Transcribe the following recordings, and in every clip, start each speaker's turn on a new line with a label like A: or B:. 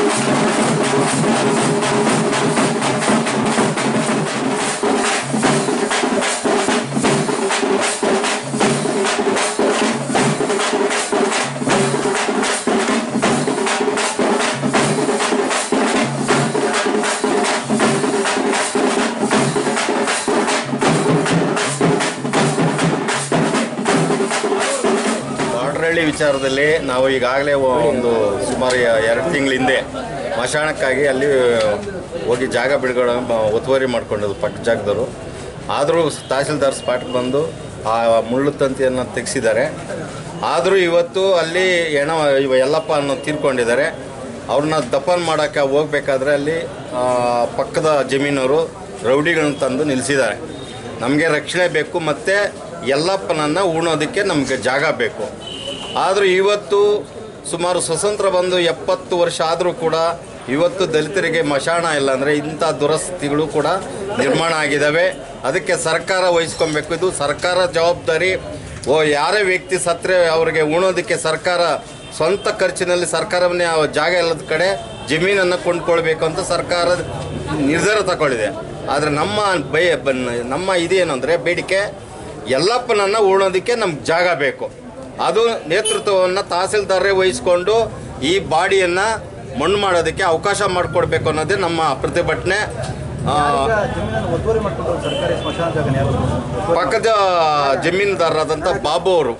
A: ಬಾಡ್ರಳ್ಳಿ ವಿಚಾರದಲ್ಲಿ ನಾವು ಈಗಾಗಲೇ ಒಂದು ಸುಮಾರು ಎರಡು ತಿಂಗಳ ಹಿಂದೆ ಮಶಾಣಕ್ಕಾಗಿ ಅಲ್ಲಿ ಹೋಗಿ ಜಾಗ ಬಿಡುಗಡೆ ಮ- ಒತ್ತುವರಿ ಮಾಡ್ಕೊಂಡಿದ್ದು ಪಕ್ಕ ಜಾಗದವರು ಆದರೂ ತಹಸೀಲ್ದಾರ್ ಸ್ಪಾಟ್ಗೆ ಬಂದು ಆ ಮುಳ್ಳು ತಂತಿಯನ್ನು ತೆಗೆಸಿದ್ದಾರೆ ಆದರೂ ಇವತ್ತು ಅಲ್ಲಿ ಹೆಣ ಇವ ಯಲ್ಲಪ್ಪ ಅನ್ನೋ ತೀರ್ಕೊಂಡಿದ್ದಾರೆ ಅವ್ರನ್ನ ದಫನ್ ಮಾಡೋಕ್ಕೆ ಹೋಗ್ಬೇಕಾದ್ರೆ ಅಲ್ಲಿ ಆ, ಪಕ್ಕದ ಜಮೀನವರು ರೌಡಿಗಳನ್ನ ತಂದು ನಿಲ್ಲಿಸಿದ್ದಾರೆ ನಮಗೆ ರಕ್ಷಣೆ ಬೇಕು ಮತ್ತು ಯಲ್ಲಪ್ಪನನ್ನು ಉಣೋದಕ್ಕೆ ನಮಗೆ ಜಾಗ ಬೇಕು ಆದರೂ ಇವತ್ತು ಸುಮಾರು ಸ್ವತಂತ್ರ ಬಂದು ಎಪ್ಪತ್ತು ವರ್ಷ ಆದರೂ ಕೂಡ ಇವತ್ತು ದಲಿತರಿಗೆ ಮಶಾಣ ಇಲ್ಲ ಅಂದರೆ ಇಂಥ ದುರಸ್ತಿಗಳು ಕೂಡ ನಿರ್ಮಾಣ ಆಗಿದ್ದಾವೆ ಅದಕ್ಕೆ ಸರ್ಕಾರ ವಹಿಸ್ಕೊಬೇಕು ಇದು ಸರ್ಕಾರ ಜವಾಬ್ದಾರಿ ಓ ಯಾರೇ ವ್ಯಕ್ತಿ ಸತ್ತರೆ ಅವರಿಗೆ ಉಣೋದಕ್ಕೆ ಸರ್ಕಾರ ಸ್ವಂತ ಖರ್ಚಿನಲ್ಲಿ ಸರ್ಕಾರವನ್ನೇ ಆ ಜಾಗ ಇಲ್ಲದ ಕಡೆ ಜಮೀನನ್ನು ಕೊಂಡ್ಕೊಳ್ಬೇಕು ಅಂತ ಸರ್ಕಾರ ನಿರ್ಧಾರ ತಗೊಳ್ಳಿದೆ ಆದರೆ ನಮ್ಮ ಬೈ ಬನ್- ನಮ್ಮ ಇದೇನು ಅಂದರೆ ಬೇಡಿಕೆ ಯಲ್ಲಪ್ಪನನ್ನು ಉಳೋದಕ್ಕೆ ನಮ್ಗೆ ಜಾಗ ಬೇಕು ಅದು ನೇತೃತ್ವವನ್ನು ತಹಸೀಲ್ದಾರರೇ ವಹಿಸ್ಕೊಂಡು ಈ ಬಾಡಿಯನ್ನು ಮಣ್ಣು ಮಾಡೋದಕ್ಕೆ ಅವಕಾಶ ಮಾಡಿಕೊಡ್ಬೇಕು ಅನ್ನೋದೇ ನಮ್ಮ ಪ್ರತಿಭಟನೆ ಆ,
B: ಜಮೀನನ್ನು ಒತ್ತುವರಿ ಮಾಡಿಕೊಂಡು ಸರ್ಕಾರಿ ಸ್ಮಶಾನ ಜಾಗನ ಯಾರು
A: ಪಕ್ಕದ ಜಮೀನುದಾರರಾದಂಥ ಬಾಬು ಅವರು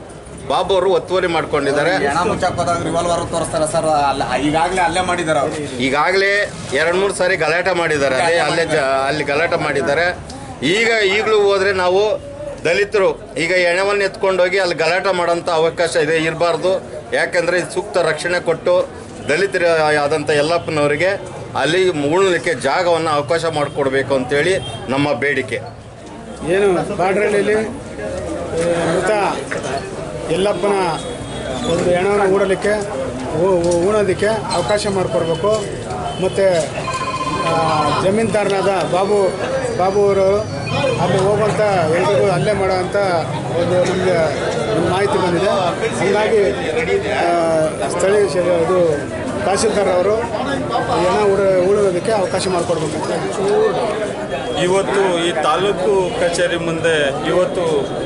A: ಬಾಬು ಅವರು ಒತ್ತುವರಿ ಮಾಡ್ಕೊಂಡಿದ್ದಾರೆ
C: ಹೆಣ ಮುಚ್ಚಕ್ ಹೋದಾಗ ರಿವಾಲ್ವರ್ ತೋರಿಸ್ತಾರೆ ಸರ್ ಅಲ್ಲ ಈಗಾಗಲೇ ಅಲ್ಲೇ ಮಾಡಿದ್ದಾರೆ ಅವರು
A: ಈಗಾಗಲೇ ಎರಡು ಮೂರು ಸಾರಿ ಗಲಾಟೆ ಮಾಡಿದ್ದಾರೆ ಅದೇ ಅಲ್ಲೇ ಜ ಅಲ್ಲಿ ಗಲಾಟೆ ಮಾಡಿದ್ದಾರೆ ಈಗ ಈಗಲೂ ಹೋದರೆ ನಾವು ದಲಿತರು ಈಗ ಎಣವನ್ನು ಎತ್ಕೊಂಡೋಗಿ ಅಲ್ಲಿ ಗಲಾಟೆ ಮಾಡೋಂಥ ಅವಕಾಶ ಇದೆ ಇರಬಾರ್ದು ಯಾಕಂದರೆ ಸೂಕ್ತ ರಕ್ಷಣೆ ಕೊಟ್ಟು ದಲಿತರ ಆದಂಥ ಯಲ್ಲಪ್ಪನವರಿಗೆ ಅಲ್ಲಿ ಉಳಲಿಕ್ಕೆ ಜಾಗವನ್ನು ಅವಕಾಶ ಮಾಡಿಕೊಡ್ಬೇಕು ಅಂತೇಳಿ ನಮ್ಮ ಬೇಡಿಕೆ
D: ಏನು ಬಾಡ್ರಳ್ಳಿಯಲ್ಲಿ ಆ, ಮೃತ ಯಲ್ಲಪ್ಪನ ಒಂದು ಹೆಣವನ್ನು ಹೂಡಲಿಕ್ಕೆ ಹೂ- ಹೂ- ಹೂಣೋದಕ್ಕೆ ಅವಕಾಶ ಮಾಡಿಕೊಡ್ಬೇಕು ಮತ್ತು ಜಮೀನ್ದಾರನಾದ ಬಾಬು ಬಾಬು ಅವರು ಅಲ್ಲಿ ಹೋಗುವಂಥ ಎಲ್ರಿಗೂ ಅಲ್ಲೇ ಮಾಡೋವಂಥ ಒಂದು ನಮಗೆ ಒಂದು ಮಾಹಿತಿ ಬಂದಿದೆ ಹೀಗಾಗಿ ಆ, ಸ್ಥಳೀಯ ಶ- ಇದು ತಹಸೀಲ್ದಾರ್ ಅವರು ಹೆಣ ಹೂಡ ಹೂಡೋದಕ್ಕೆ ಅವಕಾಶ ಮಾಡಿಕೊಡ್ಬೇಕಂತ
E: ಇವತ್ತು ಈ ತಾಲೂಕು ಕಚೇರಿ ಮುಂದೆ ಇವತ್ತು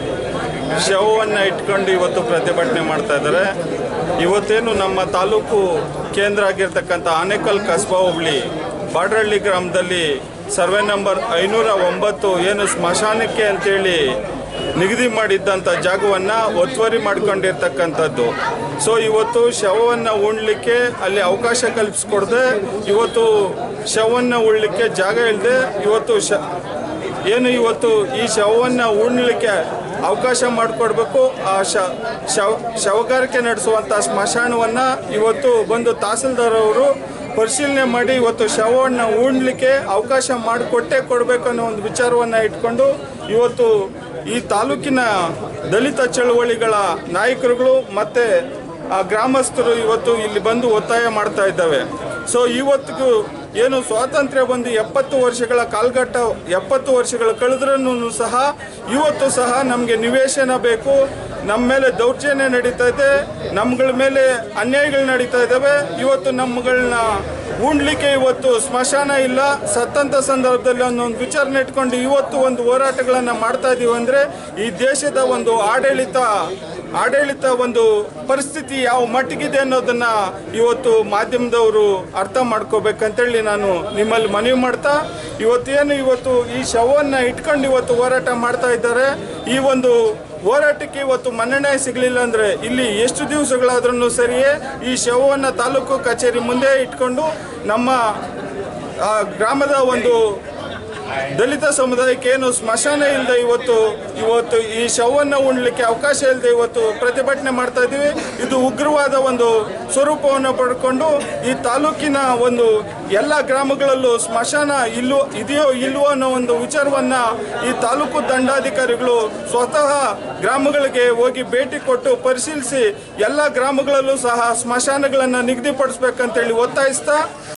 E: ಶವವನ್ನು ಇಟ್ಕೊಂಡು ಇವತ್ತು ಪ್ರತಿಭಟನೆ ಮಾಡ್ತಾ ಇದ್ದಾರೆ ಇವತ್ತೇನು ನಮ್ಮ ತಾಲೂಕು ಕೇಂದ್ರ ಆಗಿರ್ತಕ್ಕಂಥ ಆನೇಕಲ್ ಕಸ್ಬಾ ಹೋಬಳಿ ಬಾಡ್ರಳ್ಳಿ ಗ್ರಾಮದಲ್ಲಿ ಸರ್ವೆ ನಂಬರ್ ಐನೂರ ಒಂಬತ್ತು ಏನು ಸ್ಮಶಾನಕ್ಕೆ ಅಂತೇಳಿ ನಿಗದಿ ಮಾಡಿದ್ದಂಥ ಜಾಗವನ್ನು ಒತ್ತುವರಿ ಮಾಡ್ಕೊಂಡಿರ್ತಕ್ಕಂಥದ್ದು ಸೊ ಇವತ್ತು ಶವವನ್ನು ಉಣ್ಲಿಕ್ಕೆ ಅಲ್ಲಿ ಅವಕಾಶ ಕಲ್ಪಿಸ್ಕೊಡ್ದೆ ಇವತ್ತು ಶವವನ್ನು ಉಣ್ಲಿಕ್ಕೆ ಜಾಗ ಇಲ್ಲದೆ ಇವತ್ತು ಶ ಏನು ಇವತ್ತು ಈ ಶವವನ್ನು ಉಣ್ಲಿಕ್ಕೆ ಅವಕಾಶ ಮಾಡಿಕೊಡ್ಬೇಕು ಆ ಶ ಶವ ಶವಗಾರಿಕೆ ನಡೆಸುವಂಥ ಸ್ಮಶಾನವನ್ನು ಇವತ್ತು ಬಂದು ತಹಸೀಲ್ದಾರ್ ಅವರು ಪರಿಶೀಲನೆ ಮಾಡಿ ಇವತ್ತು ಶವವನ್ನು ಉಣ್ಲಿಕ್ಕೆ ಅವಕಾಶ ಮಾಡಿಕೊಟ್ಟೇ ಕೊಡಬೇಕು ಅನ್ನೋ ಒಂದು ವಿಚಾರವನ್ನು ಇಟ್ಕೊಂಡು ಇವತ್ತು ಈ ತಾಲೂಕಿನ ದಲಿತ ಚಳುವಳಿಗಳ ನಾಯಕರುಗಳು ಮತ್ತು ಆ ಗ್ರಾಮಸ್ಥರು ಇವತ್ತು ಇಲ್ಲಿ ಬಂದು ಒತ್ತಾಯ ಮಾಡ್ತಾ ಇದ್ದಾವೆ ಸೊ ಇವತ್ತಿಗೂ ಏನು ಸ್ವಾತಂತ್ರ್ಯ ಬಂದು ಎಪ್ಪತ್ತು ವರ್ಷಗಳ ಕಾಲ್ಘಟ್ಟ ಎಪ್ಪತ್ತು ವರ್ಷಗಳು ಕಳೆದ್ರೂ ಸಹ ಇವತ್ತು ಸಹ ನಮಗೆ ನಿವೇಶನ ಬೇಕು ನಮ್ಮ ಮೇಲೆ ದೌರ್ಜನ್ಯ ನಡೀತಾ ಇದೆ ನಮ್ಗಳ ಮೇಲೆ ಅನ್ಯಾಯಗಳು ನಡೀತಾ ಇದ್ದಾವೆ ಇವತ್ತು ನಮ್ಮಗಳನ್ನ ಉಣ್ಲಿಕ್ಕೆ ಇವತ್ತು ಸ್ಮಶಾನ ಇಲ್ಲ ಸತ್ತಂತ ಸಂದರ್ಭದಲ್ಲಿ ಅನ್ನೋ ಒಂದು ವಿಚಾರಣೆ ಇಟ್ಕೊಂಡು ಇವತ್ತು ಒಂದು ಹೋರಾಟಗಳನ್ನು ಮಾಡ್ತಾ ಇದೀವಿ ಅಂದರೆ ಈ ದೇಶದ ಒಂದು ಆಡಳಿತ ಆಡಳಿತ ಒಂದು ಪರಿಸ್ಥಿತಿ ಯಾವ ಮಟ್ಟಿಗಿದೆ ಅನ್ನೋದನ್ನ ಇವತ್ತು ಮಾಧ್ಯಮದವರು ಅರ್ಥ ಮಾಡ್ಕೋಬೇಕಂತೇಳಿ ನಾನು ನಿಮ್ಮಲ್ಲಿ ಮನವಿ ಮಾಡ್ತಾ ಇವತ್ತೇನು ಇವತ್ತು ಈ ಶವವನ್ನು ಇಟ್ಕೊಂಡು ಇವತ್ತು ಹೋರಾಟ ಮಾಡ್ತಾ ಇದ್ದಾರೆ ಈ ಒಂದು ಹೋರಾಟಕ್ಕೆ ಇವತ್ತು ಮನ್ನಣೆ ಸಿಗಲಿಲ್ಲ ಅಂದರೆ ಇಲ್ಲಿ ಎಷ್ಟು ದಿವಸಗಳಾದ್ರೂ ಸರಿಯೇ ಈ ಶವವನ್ನು ತಾಲೂಕು ಕಚೇರಿ ಮುಂದೆ ಇಟ್ಕೊಂಡು ನಮ್ಮ ಆ, ಗ್ರಾಮದ ಒಂದು ದಲಿತ ಸಮುದಾಯಕ್ಕೆ ಏನು ಸ್ಮಶಾನ ಇಲ್ಲದೆ ಇವತ್ತು ಇವತ್ತು ಈ ಶವವನ್ನು ಉಣ್ಲಿಕ್ಕೆ ಅವಕಾಶ ಇಲ್ಲದೆ ಇವತ್ತು ಪ್ರತಿಭಟನೆ ಮಾಡ್ತಾ ಇದ್ದೀವಿ ಇದು ಉಗ್ರವಾದ ಒಂದು ಸ್ವರೂಪವನ್ನು ಪಡ್ಕೊಂಡು ಈ ತಾಲೂಕಿನ ಒಂದು ಎಲ್ಲ ಗ್ರಾಮಗಳಲ್ಲೂ ಸ್ಮಶಾನ ಇಲ್ಲೋ ಇದೆಯೋ ಇಲ್ವೋ ಅನ್ನೋ ಒಂದು ವಿಚಾರವನ್ನ ಈ ತಾಲೂಕು ದಂಡಾಧಿಕಾರಿಗಳು ಸ್ವತಃ ಗ್ರಾಮಗಳಿಗೆ ಹೋಗಿ ಭೇಟಿ ಕೊಟ್ಟು ಪರಿಶೀಲಿಸಿ ಎಲ್ಲ ಗ್ರಾಮಗಳಲ್ಲೂ ಸಹ ಸ್ಮಶಾನಗಳನ್ನು ನಿಗದಿಪಡಿಸ್ಬೇಕಂತೇಳಿ ಒತ್ತಾಯಿಸ್ತಾ